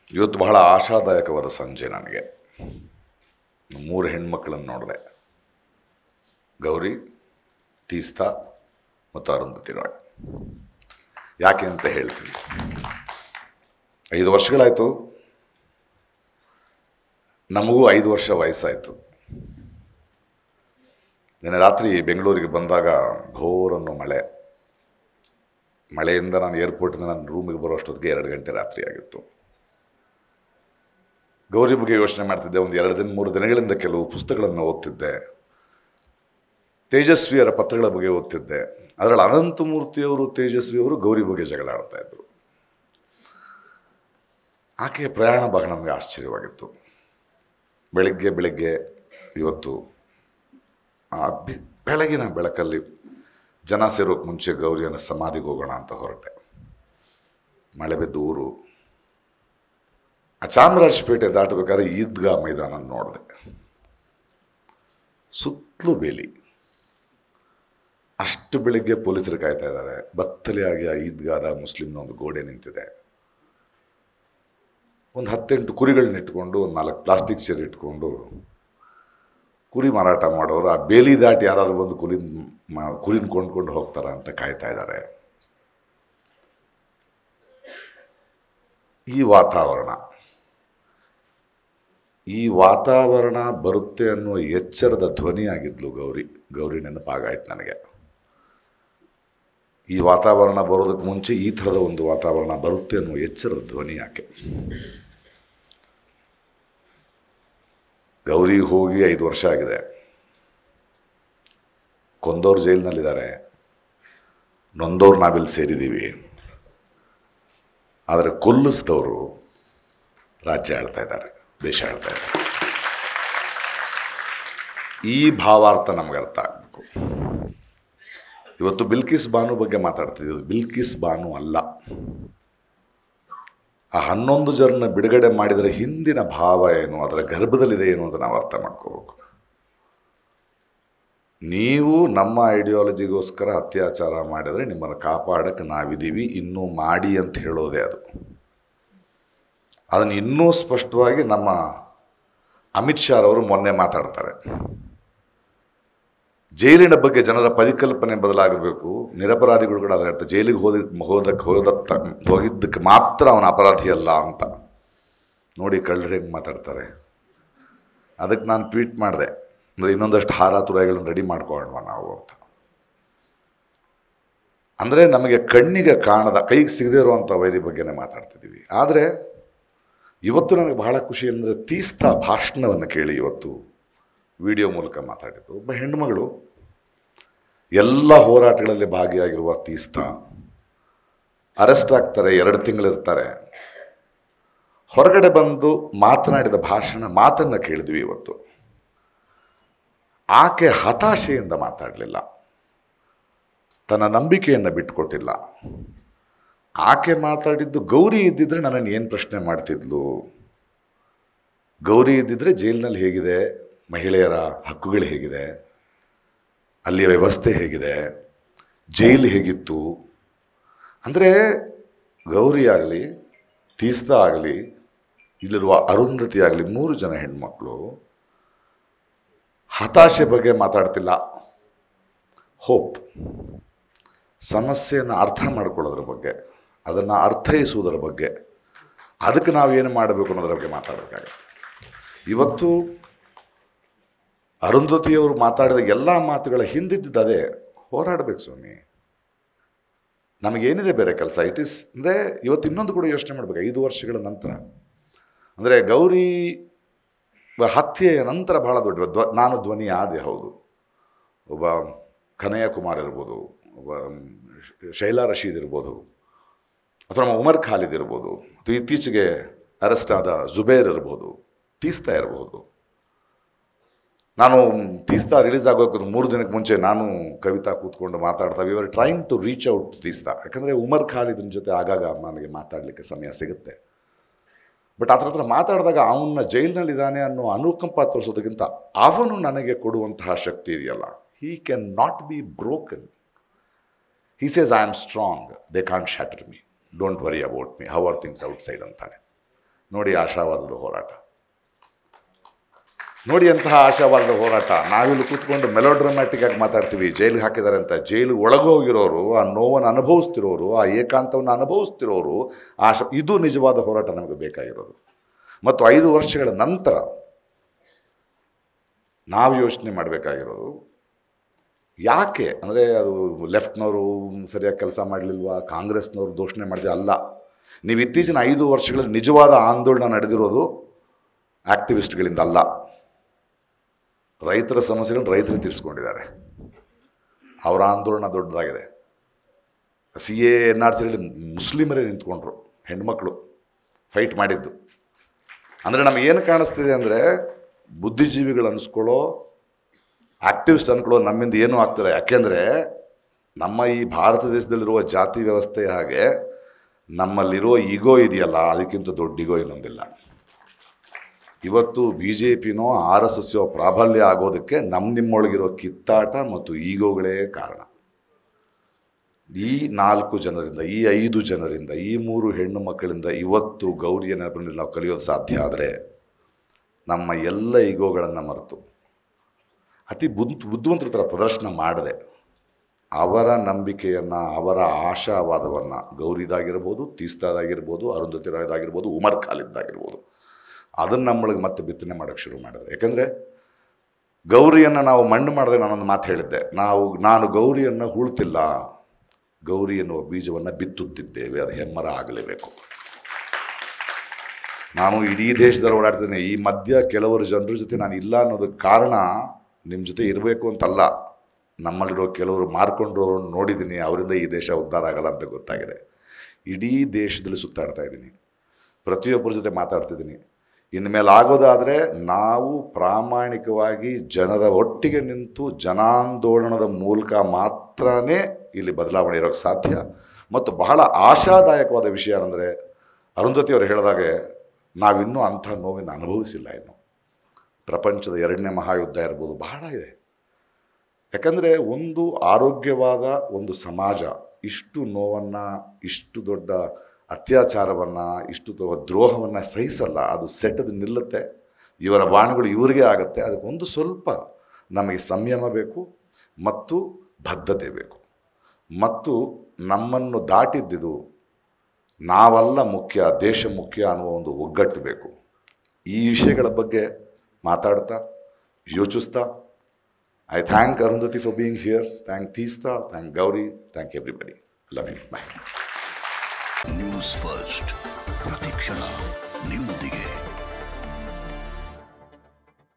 ಇವತ್ತು ಬಹಳ ಆಶಾದಾಯಕವಾದ ಸಂಜೆ ನನಗೆ ಮೂರು ಹೆಣ್ಮಕ್ಳನ್ನು ನೋಡಿದೆ ಗೌರಿ ತೀಸ್ತಾ ಮತ್ತು ಅರುಂಧತಿ ರಾಯ್ ಯಾಕೆ ಅಂತ ಹೇಳ್ತೀನಿ ಐದು ವರ್ಷಗಳಾಯಿತು ನಮಗೂ ಐದು ವರ್ಷ ವಯಸ್ಸಾಯಿತು ನಿನ್ನೆ ರಾತ್ರಿ ಬೆಂಗಳೂರಿಗೆ ಬಂದಾಗ ಘೋರನ್ನು ಮಳೆ ಮಳೆಯಿಂದ ನಾನು ಏರ್ಪೋರ್ಟಿಂದ ನನ್ನ ರೂಮಿಗೆ ಬರೋಷ್ಟೊತ್ತಿಗೆ ಎರಡು ಗಂಟೆ ರಾತ್ರಿ ಆಗಿತ್ತು ಗೌರಿ ಬಗ್ಗೆ ಯೋಚನೆ ಮಾಡ್ತಿದ್ದೆ ಒಂದು ಎರಡು ದಿನ ಮೂರು ದಿನಗಳಿಂದ ಕೆಲವು ಪುಸ್ತಕಗಳನ್ನು ಓದ್ತಿದ್ದೆ ತೇಜಸ್ವಿಯರ ಪತ್ರಗಳ ಬಗ್ಗೆ ಓದ್ತಿದ್ದೆ ಅದರಲ್ಲಿ ಅನಂತಮೂರ್ತಿಯವರು ತೇಜಸ್ವಿಯವರು ಗೌರಿ ಬಗ್ಗೆ ಜಗಳ ಆಡ್ತಾ ಇದ್ರು ಆಕೆಯ ಪ್ರಯಾಣ ಬಹಳ ನಮಗೆ ಆಶ್ಚರ್ಯವಾಗಿತ್ತು ಬೆಳಗ್ಗೆ ಬೆಳಗ್ಗೆ ಇವತ್ತು ಆ ಬಿ- ಬೆಳಗಿನ ಬೆಳಕಲ್ಲಿ ಜನ ಸೇರೋಕೆ ಮುಂಚೆ ಗೌರಿಯನ ಸಮಾಧಿಗೆ ಹೋಗೋಣ ಅಂತ ಹೊರಟೆ ಮಳೆ ಬಿದ್ದು ಊರು ಆ ಚಾಮರಾಜಪೇಟೆ ದಾಟಬೇಕಾದ್ರೆ ಈದ್ಗಾ ಮೈದಾನ ನೋಡಿದೆ ಸುತ್ತಲೂ ಬೇಲಿ ಅಷ್ಟು ಬೆಳಿಗ್ಗೆ ಪೊಲೀಸರು ಕಾಯ್ತಾ ಇದ್ದಾರೆ ಬತ್ತಲೆಯಾಗಿ ಆ ಈದ್ಗಾದ ಮುಸ್ಲಿಮ್ನ ಒಂದು ಗೋಡೆ ನಿಂತಿದೆ ಒಂದು ಹತ್ತೆಂಟು ಕುರಿಗಳನ್ನ ಇಟ್ಕೊಂಡು ಒಂದು ನಾಲ್ಕು ಪ್ಲಾಸ್ಟಿಕ್ ಚೇರ್ ಇಟ್ಕೊಂಡು ಕುರಿ ಮಾರಾಟ ಮಾಡೋರು ಆ ಬೇಲಿ ದಾಟಿ ಯಾರು ಬಂದು ಕುರಿನ ಮ- ಕುರಿನ ಕೊಂಡ್ಕೊಂಡು ಹೋಗ್ತಾರ ಅಂತ ಕಾಯ್ತಾ ಇದ್ದಾರೆ ಈ ವಾತಾವರಣ ಈ ವಾತಾವರಣ ಬರುತ್ತೆ ಅನ್ನುವ ಎಚ್ಚರದ ಧ್ವನಿಯಾಗಿದ್ಲು ಗೌರಿ ಗೌರಿ ನೆನಪಾಗಾಯ್ತು ನನಗೆ ಈ ವಾತಾವರಣ ಬರೋದಕ್ಕೆ ಮುಂಚೆ ಈ ಥರದ ಒಂದು ವಾತಾವರಣ ಬರುತ್ತೆ ಅನ್ನುವ ಎಚ್ಚರದ ಧ್ವನಿ ಯಾಕೆ ಗೌರಿ ಹೋಗಿ ಐದು ವರ್ಷ ಆಗಿದೆ ಕೊಂದವ್ರು ಜೈಲಿನಲ್ಲಿದ್ದಾರೆ ನೊಂದವ್ರು ನಾವಿಲ್ಲಿ ಸೇರಿದ್ದೀವಿ ಆದರೆ ಕೊಲ್ಲಿಸಿದವರು ರಾಜ್ಯ ಆಳ್ತಾ ಇದ್ದಾರೆ ದೇಶ ಆಳ್ತಾ ಇದ್ದಾರೆ ಈ ಭಾವಾರ್ಥ ನಮಗೆ ಅರ್ಥ ಆಗಬೇಕು ಇವತ್ತು ಬಿಲ್ಕಿಸ್ ಬಾನು ಬಗ್ಗೆ ಮಾತಾಡ್ತಿದ್ದೀವಿ ಬಿಲ್ಕಿಸ್ ಬಾನು ಅಲ್ಲ ಆ ಹನ್ನೊಂದು ಜನರನ್ನ ಬಿಡುಗಡೆ ಮಾಡಿದರೆ ಹಿಂದಿನ ಭಾವ ಏನು ಅದರ ಗರ್ಭದಲ್ಲಿದೆ ಏನು ಅಂತ ನಾವು ಅರ್ಥ ಮಾಡ್ಕೋಬೇಕು ನೀವು ನಮ್ಮ ಐಡಿಯಾಲಜಿಗೋಸ್ಕರ ಅತ್ಯಾಚಾರ ಮಾಡಿದರೆ ನಿಮ್ಮನ್ನು ಕಾಪಾಡಕ್ಕೆ ನಾವಿದ್ದೀವಿ ಇನ್ನೂ ಮಾಡಿ ಅಂತ ಹೇಳೋದೇ ಅದು ಅದನ್ನು ಇನ್ನೂ ಸ್ಪಷ್ಟವಾಗಿ ನಮ್ಮ ಅಮಿತ್ ಶಾ ಅವರು ಮೊನ್ನೆ ಮಾತಾಡ್ತಾರೆ ಜೈಲಿನ ಬಗ್ಗೆ ಜನರ ಪರಿಕಲ್ಪನೆ ಬದಲಾಗಬೇಕು ನಿರಪರಾಧಿಗಳು ಕೂಡ ಅದರ ಅರ್ಥ ಜೈಲಿಗೆ ಹೋದ ಹೋದಕ್ಕೆ ಹೋದತ್ತ ಹೋಗಿದ್ದಕ್ಕೆ ಮಾತ್ರ ಅವನ ಅಪರಾಧಿ ಅಲ್ಲ ಅಂತ ನೋಡಿ ಕಳ್ಳರು ಹೆಂಗೆ ಮಾತಾಡ್ತಾರೆ ಅದಕ್ಕೆ ನಾನು ಟ್ವೀಟ್ ಮಾಡಿದೆ ಅಂದರೆ ಇನ್ನೊಂದಷ್ಟು ಹಾರ ತುರಾಯಿಗಳನ್ನು ರೆಡಿ ಮಾಡ್ಕೊಳ್ಳೋಣ ನಾವು ಅಂತ ಅಂದರೆ ನಮಗೆ ಕಣ್ಣಿಗೆ ಕಾಣದ ಕೈಗೆ ಸಿಗದೇ ಇರುವಂಥ ವೈರಿ ಬಗ್ಗೆನೇ ಮಾತಾಡ್ತಿದ್ದೀವಿ ಆದರೆ ಇವತ್ತು ನನಗೆ ಬಹಳ ಖುಷಿ ಅಂದರೆ ತೀಸ್ತಾ ಭಾಷಣವನ್ನು ಕೇಳಿ ಇವತ್ತು ವಿಡಿಯೋ ಮೂಲಕ ಮಾತಾಡಿದ್ದು ಒಬ್ಬ ಹೆಣ್ಣುಮಗಳು ಎಲ್ಲ ಹೋರಾಟಗಳಲ್ಲಿ ಭಾಗಿಯಾಗಿರುವ ತೀಸ್ತಾ ಅರೆಸ್ಟ್ ಆಗ್ತಾರೆ ಎರಡು ತಿಂಗಳಿರ್ತಾರೆ ಹೊರಗಡೆ ಬಂದು ಮಾತನಾಡಿದ ಭಾಷಣ ಮಾತನ್ನು ಕೇಳಿದ್ವಿ ಇವತ್ತು ಆಕೆ ಹತಾಶೆಯಿಂದ ಮಾತಾಡಲಿಲ್ಲ ತನ್ನ ನಂಬಿಕೆಯನ್ನು ಬಿಟ್ಟುಕೊಟ್ಟಿಲ್ಲ ಆಕೆ ಮಾತಾಡಿದ್ದು ಗೌರಿ ಇದ್ದಿದ್ರೆ ನನ್ನನ್ನು ಏನು ಪ್ರಶ್ನೆ ಮಾಡ್ತಿದ್ಲು ಗೌರಿ ಇದ್ದಿದ್ರೆ ಜೈಲಿನಲ್ಲಿ ಹೇಗಿದೆ ಮಹಿಳೆಯರ ಹಕ್ಕುಗಳು ಹೇಗಿದೆ ಅಲ್ಲಿಯ ವ್ಯವಸ್ಥೆ ಹೇಗಿದೆ ಜೈಲು ಹೇಗಿತ್ತು ಅಂದರೆ ಗೌರಿ ಆಗಲಿ ತೀಸ್ತಾ ಆಗಲಿ ಇಲ್ಲಿರುವ ಅರುಂಧತಿ ಆಗಲಿ ಮೂರು ಜನ ಹೆಣ್ಮಕ್ಳು ಹತಾಶೆ ಬಗ್ಗೆ ಮಾತಾಡ್ತಿಲ್ಲ ಹೋಪ್ ಸಮಸ್ಯೆಯನ್ನು ಅರ್ಥ ಮಾಡ್ಕೊಳ್ಳೋದ್ರ ಬಗ್ಗೆ ಅದನ್ನು ಅರ್ಥೈಸುವುದರ ಬಗ್ಗೆ ಅದಕ್ಕೆ ನಾವು ಏನು ಮಾಡಬೇಕು ಅನ್ನೋದ್ರ ಬಗ್ಗೆ ಮಾತಾಡಬೇಕಾಗುತ್ತೆ ಇವತ್ತು ಅರುಂಧತಿಯವರು ಮಾತಾಡಿದ ಎಲ್ಲ ಮಾತುಗಳ ಹಿಂದಿದ್ದ ಅದೇ ಹೋರಾಡಬೇಕು ಸ್ವಾಮಿ ನಮಗೇನಿದೆ ಬೇರೆ ಕೆಲಸ ಇಟ್ ಈಸ್ ಅಂದರೆ ಇವತ್ತು ಇನ್ನೊಂದು ಕೂಡ ಯೋಚನೆ ಮಾಡಬೇಕು ಐದು ವರ್ಷಗಳ ನಂತರ ಅಂದರೆ ಗೌರಿ ಹತ್ಯೆಯ ನಂತರ ಬಹಳ ದೊಡ್ಡ ಧ್ವ ನಾನು ಧ್ವನಿ ಆದೆ ಹೌದು ಒಬ್ಬ ಕನಯ್ಯ ಕುಮಾರ್ ಇರ್ಬೋದು ಒಬ್ಬ ಶೈಲಾ ರಶೀದ್ ಇರ್ಬೋದು ಅಥವಾ ನಮ್ಮ ಉಮರ್ ಖಾಲಿದ್ ಇರ್ಬೋದು ಅಥವಾ ಇತ್ತೀಚೆಗೆ ಅರೆಸ್ಟ್ ಆದ ಜುಬೇರ್ ಇರ್ಬೋದು ತೀಸ್ತಾ ಇರ್ಬೋದು ನಾನು ತೀಸ್ತಾ ರಿಲೀಸ್ ಆಗೋಕ್ಕೆ ಮೂರು ದಿನಕ್ಕೆ ಮುಂಚೆ ನಾನು ಕವಿತಾ ಕೂತ್ಕೊಂಡು ಮಾತಾಡ್ತಾ we are trying to reach out Teesta ಯಾಕಂದರೆ ಉಮರ್ ಖಾಲಿದನ ಜೊತೆ ಆಗಾಗ ನನಗೆ ಮಾತಾಡಲಿಕ್ಕೆ ಸಮಯ ಸಿಗುತ್ತೆ ಬಟ್ ಆತರ ಹತ್ರ ಮಾತಾಡಿದಾಗ ಅವನ್ನ ಜೈಲಿನಲ್ಲಿದ್ದಾನೆ ಅನ್ನೋ ಅನುಕಂಪ ತೋರಿಸೋದಕ್ಕಿಂತ ಅವನು ನನಗೆ ಕೊಡುವಂತಹ ಶಕ್ತಿ ಇದೆಯಲ್ಲ he can not be broken he says I am strong they can't shatter me don't worry about me how are things outside ಅಂತಾನೆ ನೋಡಿ ಆಶಾವಾದದ ಹೋರಾಟ ನೋಡಿ ಅಂತಹ ಆಶಾವಾದದ ಹೋರಾಟ ನಾವಿಲ್ಲಿ ಕೂತ್ಕೊಂಡು ಮೆಲೋಡ್ರಮ್ಯಾಟಿಕ್ ಆಗಿ ಮಾತಾಡ್ತೀವಿ ಜೈಲಿಗೆ ಹಾಕಿದ್ದಾರೆ ಅಂತ ಜೈಲು ಒಳಗೋಗಿರೋರು ಆ ನೋವನ್ನು ಅನುಭವಿಸ್ತಿರೋರು ಆ ಏಕಾಂತವನ್ನು ಅನುಭವಿಸ್ತಿರೋರು ಆಶ ಇದು ನಿಜವಾದ ಹೋರಾಟ ನಮಗೆ ಬೇಕಾಗಿರೋದು ಮತ್ತು ಐದು ವರ್ಷಗಳ ನಂತರ ನಾವು ಯೋಚನೆ ಮಾಡಬೇಕಾಗಿರೋದು ಯಾಕೆ ಅಂದರೆ ಅದು ಲೆಫ್ಟ್ನವರು ಸರಿಯಾಗಿ ಕೆಲಸ ಮಾಡಲಿಲ್ವಾ ಕಾಂಗ್ರೆಸ್ನವರು ದೋಷಣೆ ಮಾಡಿದೆ ಅಲ್ಲ ನೀವು ಇತ್ತೀಚಿನ ಐದು ವರ್ಷಗಳಲ್ಲಿ ನಿಜವಾದ ಆಂದೋಲನ ನಡೆದಿರೋದು ಆಕ್ಟಿವಿಸ್ಟ್ಗಳಿಂದ ಅಲ್ಲ ರೈತರ ಸಮಸ್ಯೆಗಳನ್ನ ರೈತರು ತೀರಿಸ್ಕೊಂಡಿದ್ದಾರೆ ಅವರ ಆಂದೋಲನ ದೊಡ್ಡದಾಗಿದೆ ಸಿ ಎ ಎನ್ ಆರ್ ಸಿಗಳಲ್ಲಿ ಮುಸ್ಲಿಮರೇ ನಿಂತ್ಕೊಂಡ್ರು ಹೆಣ್ಮಕ್ಳು ಫೈಟ್ ಮಾಡಿದ್ದು ಅಂದರೆ ನಮಗೇನು ಕಾಣಿಸ್ತಿದೆ ಅಂದರೆ ಬುದ್ಧಿಜೀವಿಗಳು ಅನಿಸ್ಕೊಳ್ಳೋ ಆಕ್ಟಿವಿಸ್ಟ್ ಅನ್ಕೊಳ್ಳೋ ನಮ್ಮಿಂದ ಏನೂ ಆಗ್ತಿಲ್ಲ ಯಾಕೆಂದರೆ ನಮ್ಮ ಈ ಭಾರತ ದೇಶದಲ್ಲಿರುವ ಜಾತಿ ವ್ಯವಸ್ಥೆ ಹಾಗೆ ನಮ್ಮಲ್ಲಿರೋ ಈಗೋ ಇದೆಯಲ್ಲ ಅದಕ್ಕಿಂತ ದೊಡ್ಡ ಈಗೋ ಇನ್ನೊಂದಿಲ್ಲ ಇವತ್ತು ಬಿ ಜೆ ಪಿನೋ ಆರ್ ಎಸ್ ಎಸ್ಸೋ ಪ್ರಾಬಲ್ಯ ಆಗೋದಕ್ಕೆ ನಮ್ಮ ನಿಮ್ಮೊಳಗಿರೋ ಕಿತ್ತಾಟ ಮತ್ತು ಈಗೋಗಳೇ ಕಾರಣ ಈ ನಾಲ್ಕು ಜನರಿಂದ ಈ ಐದು ಜನರಿಂದ ಈ ಮೂರು ಹೆಣ್ಣು ಮಕ್ಕಳಿಂದ ಇವತ್ತು ಗೌರಿಯ ನೆನಪಿನಲ್ಲಿ ನಾವು ಕಲಿಯೋದು ಸಾಧ್ಯ ಆದರೆ ನಮ್ಮ ಎಲ್ಲ ಈಗೋಗಳನ್ನು ಮರೆತು ಅತಿ ಬುದ್ಧ ಬುದ್ಧಿವಂತರ ಥರ ಪ್ರದರ್ಶನ ಮಾಡದೆ ಅವರ ನಂಬಿಕೆಯನ್ನು ಅವರ ಆಶಾವಾದವನ್ನು ಗೌರಿದಾಗಿರ್ಬೋದು ತೀಸ್ತಾದಾಗಿರ್ಬೋದು ಅರುಂಧತಿ ರಾಯದಾಗಿರ್ಬೋದು ಉಮರ್ ಖಾಲಿದ್ದಾಗಿರ್ಬೋದು ಅದನ್ನು ನಮ್ಮೊಳಗೆ ಮತ್ತೆ ಬಿತ್ತನೆ ಮಾಡೋಕ್ಕೆ ಶುರು ಮಾಡಿದ್ರೆ ಯಾಕಂದರೆ ಗೌರಿಯನ್ನು ನಾವು ಮಣ್ಣು ಮಾಡಿದಾಗ ನಾನೊಂದು ಮಾತು ಹೇಳಿದ್ದೆ ನಾವು ನಾನು ಗೌರಿಯನ್ನು ಹೂಳ್ತಿಲ್ಲ ಗೌರಿ ಎನ್ನುವ ಬೀಜವನ್ನು ಬಿತ್ತುತ್ತಿದ್ದೇವೆ ಅದು ಹೆಮ್ಮರ ಆಗಲೇಬೇಕು ನಾನು ಇಡೀ ದೇಶದಲ್ಲಿ ಓಡಾಡ್ತೇನೆ ಈ ಮಧ್ಯ ಕೆಲವರು ಜನರ ಜೊತೆ ನಾನು ಇಲ್ಲ ಅನ್ನೋದಕ್ಕೆ ಕಾರಣ ನಿಮ್ಮ ಜೊತೆ ಇರಬೇಕು ಅಂತಲ್ಲ ನಮ್ಮಲ್ಲಿರೋ ಕೆಲವರು ಮಾರ್ಕೊಂಡ್ರವ್ರನ್ನ ನೋಡಿದ್ದೀನಿ ಅವರಿಂದ ಈ ದೇಶ ಉದ್ಧಾರ ಆಗಲ್ಲ ಅಂತ ಗೊತ್ತಾಗಿದೆ ಇಡೀ ದೇಶದಲ್ಲಿ ಸುತ್ತಾಡ್ತಾ ಇದ್ದೀನಿ ಪ್ರತಿಯೊಬ್ಬರ ಜೊತೆ ಮಾತಾಡ್ತಿದ್ದೀನಿ ಇನ್ಮೇಲೆ ಆಗೋದಾದರೆ ನಾವು ಪ್ರಾಮಾಣಿಕವಾಗಿ ಜನರ ಒಟ್ಟಿಗೆ ನಿಂತು ಜನಾಂದೋಲನದ ಮೂಲಕ ಮಾತ್ರನೇ ಇಲ್ಲಿ ಬದಲಾವಣೆ ಇರೋಕ್ಕೆ ಸಾಧ್ಯ ಮತ್ತು ಬಹಳ ಆಶಾದಾಯಕವಾದ ವಿಷಯ ಅಂದರೆ ಅರುಂಧತಿ ಅವರು ಹೇಳಿದಾಗೆ ನಾವಿನ್ನೂ ಅಂಥ ನೋವಿನ ಅನುಭವಿಸಿಲ್ಲ ಇನ್ನು ಪ್ರಪಂಚದ ಎರಡನೇ ಮಹಾಯುದ್ಧ ಇರ್ಬೋದು ಬಹಳ ಇದೆ ಯಾಕಂದರೆ ಒಂದು ಆರೋಗ್ಯವಾದ ಒಂದು ಸಮಾಜ ಇಷ್ಟು ನೋವನ್ನು ಇಷ್ಟು ದೊಡ್ಡ ಅತ್ಯಾಚಾರವನ್ನು ಇಷ್ಟು ದೊಡ್ಡ ದ್ರೋಹವನ್ನು ಸಹಿಸಲ್ಲ ಅದು ಸೆಟದು ನಿಲ್ಲುತ್ತೆ ಇವರ ಬಾಣಗಳು ಇವರಿಗೆ ಆಗುತ್ತೆ ಅದಕ್ಕೊಂದು ಸ್ವಲ್ಪ ನಮಗೆ ಸಂಯಮ ಬೇಕು ಮತ್ತು ಬದ್ಧತೆ ಬೇಕು ಮತ್ತು ನಮ್ಮನ್ನು ದಾಟಿದ್ದಿದು ನಾವಲ್ಲ ಮುಖ್ಯ ದೇಶ ಮುಖ್ಯ ಅನ್ನುವ ಒಂದು ಒಗ್ಗಟ್ಟು ಬೇಕು ಈ ವಿಷಯಗಳ ಬಗ್ಗೆ ಮಾತಾಡ್ತಾ ಯೋಚಿಸ್ತಾ I thank Arundhati for being here thank Teesta thank Gauri thank everybody love you bye news first ಪ್ರತಿಕ್ಷಣ